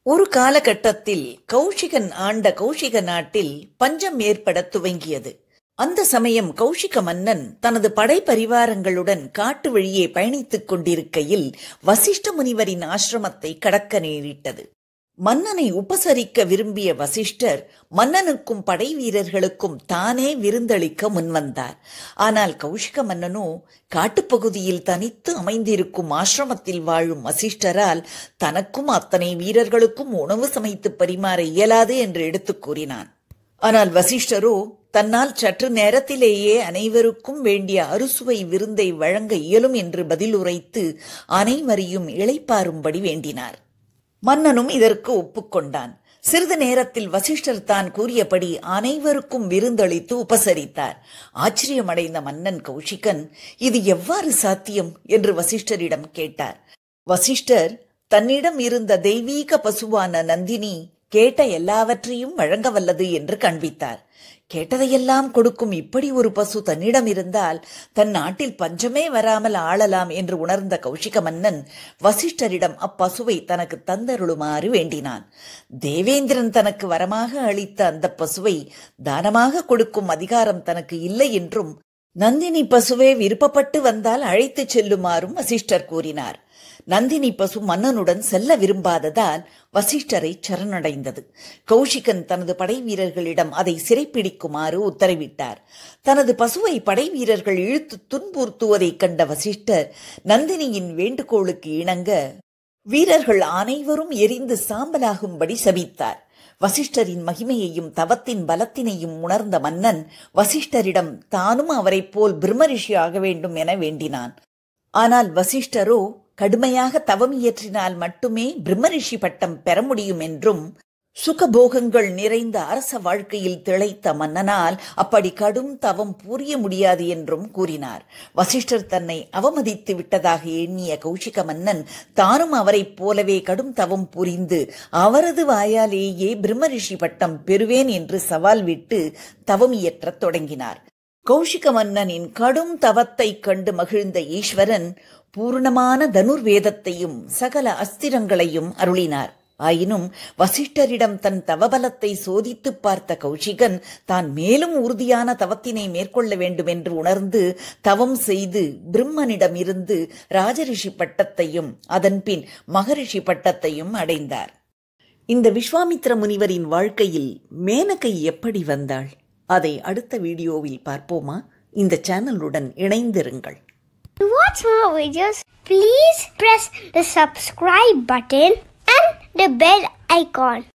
ஒரு காலகட்டத்தில் கௌஷிகன் ஆண்ட கௌஷிக நாட்டில் பஞ்சம் ஏற்படத் துவங்கியது அந்த சமயம் கௌஷிக மன்னன் தனது படைப்பரிவாரங்களுடன் காட்டு வழியே பயணித்துக் கொண்டிருக்கையில் வசிஷ்ட முனிவரின் ஆசிரமத்தை கடக்க நேரிட்டது மன்னனை உபசரிக்க விரும்பிய வசிஷ்டர் மன்னனுக்கும் படை வீரர்களுக்கும் தானே விருந்தளிக்க முன்வந்தார் ஆனால் கௌஷிக மன்னனோ காட்டுப்பகுதியில் தனித்து அமைந்திருக்கும் ஆசிரமத்தில் வாழும் வசிஷ்டரால் தனக்கும் அத்தனை வீரர்களுக்கும் உணவு சமைத்து பரிமாற இயலாது என்று எடுத்துக் கூறினான் ஆனால் வசிஷ்டரோ தன்னால் சற்று நேரத்திலேயே அனைவருக்கும் வேண்டிய அறுசுவை விருந்தை வழங்க இயலும் என்று பதில் உரைத்து அனைவரையும் இளைப்பாரும்படி வேண்டினார் மன்னனும் இதற்கு ஒப்புக்கொண்டான் சிறிது நேரத்தில் வசிஷ்டர் தான் கூறியபடி அனைவருக்கும் விருந்தளித்து உபசரித்தார் ஆச்சரியமடைந்த மன்னன் கௌஷிகன் இது எவ்வாறு சாத்தியம் என்று வசிஷ்டரிடம் கேட்டார் வசிஷ்டர் தன்னிடம் இருந்த தெய்வீக பசுவான நந்தினி கேட்ட எல்லாவற்றையும் வழங்க வல்லது என்று காண்பித்தார் கேட்டதையெல்லாம் கொடுக்கும் இப்படி ஒரு பசு தன்னிடம் இருந்தால் தன் நாட்டில் பஞ்சமே வராமல் ஆளலாம் என்று உணர்ந்த கௌஷிக மன்னன் வசிஷ்டரிடம் அப்பசுவை தனக்கு தந்தருளுமாறு வேண்டினான் தேவேந்திரன் தனக்கு வரமாக அளித்த அந்த பசுவை தானமாக கொடுக்கும் அதிகாரம் தனக்கு இல்லை என்றும் நந்தினி பசுவே விருப்பப்பட்டு வந்தால் அழைத்துச் செல்லுமாறும் வசிஷ்டர் கூறினார் நந்தினி பசு மன்னனுடன் செல்ல விரும்பாததால் வசிஷ்டரை சரணடைந்தது கௌஷிகன் தனது படை வீரர்களிடம் அதை சிறைப்பிடிக்குமாறு உத்தரவிட்டார் தனது பசுவை படை வீரர்கள் இழுத்து துன்புறுத்துவதைக் கண்ட வசிஷ்டர் நந்தினியின் வேண்டுகோளுக்கு இணங்க வீரர்கள் அனைவரும் எரிந்து சாம்பலாகும்படி சபித்தார் வசிஷ்டரின் மகிமையையும் தவத்தின் பலத்தினையும் உணர்ந்த மன்னன் வசிஷ்டரிடம் தானும் அவரைப் போல் பிரம்மரிஷி ஆக வேண்டும் என வேண்டினான் ஆனால் வசிஷ்டரோ கடுமையாக தவம் இயற்றினால் மட்டுமே பிரம்மரிஷி பட்டம் பெற முடியும் என்றும் சுகபோகங்கள் நிறைந்த அரச வாழ்க்கையில் திளைத்த மன்னனால் அப்படி கடும் தவம் புரிய முடியாது என்றும் கூறினார் வசிஷ்டர் தன்னை அவமதித்து விட்டதாக எண்ணிய கௌஷிக மன்னன் தானும் அவரைப் போலவே கடும் தவம் புரிந்து அவரது வாயாலேயே பிரம்மரிஷி பட்டம் பெறுவேன் என்று சவால் விட்டு தவம் இயற்றத் தொடங்கினார் கௌஷிக மன்னனின் கடும் தவத்தைக் கண்டு மகிழ்ந்த ஈஸ்வரன் பூர்ணமான தனுர்வேதத்தையும் சகல அஸ்திரங்களையும் அருளினார் ஆயினும் வசிஷ்டரிடம் தன் தவபலத்தை சோதித்து பார்த்த கௌஷிகன் தான் மேலும் உறுதியான தவத்தினை மேற்கொள்ள வேண்டும் என்று உணர்ந்து தவம் செய்து பிரம்மனிடம் இருந்து ராஜரிஷி பட்டத்தையும் அதன்பின் மகரிஷி பட்டத்தையும் அடைந்தார் இந்த விஸ்வாமித்ர முனிவரின் வாழ்க்கையில் மேனகை எப்படி வந்தாள் அதை அடுத்த வீடியோவில் பார்ப்போமா இந்த சேனலுடன் இணைந்திருங்கள் To watch more videos, please press the subscribe button and the bell icon.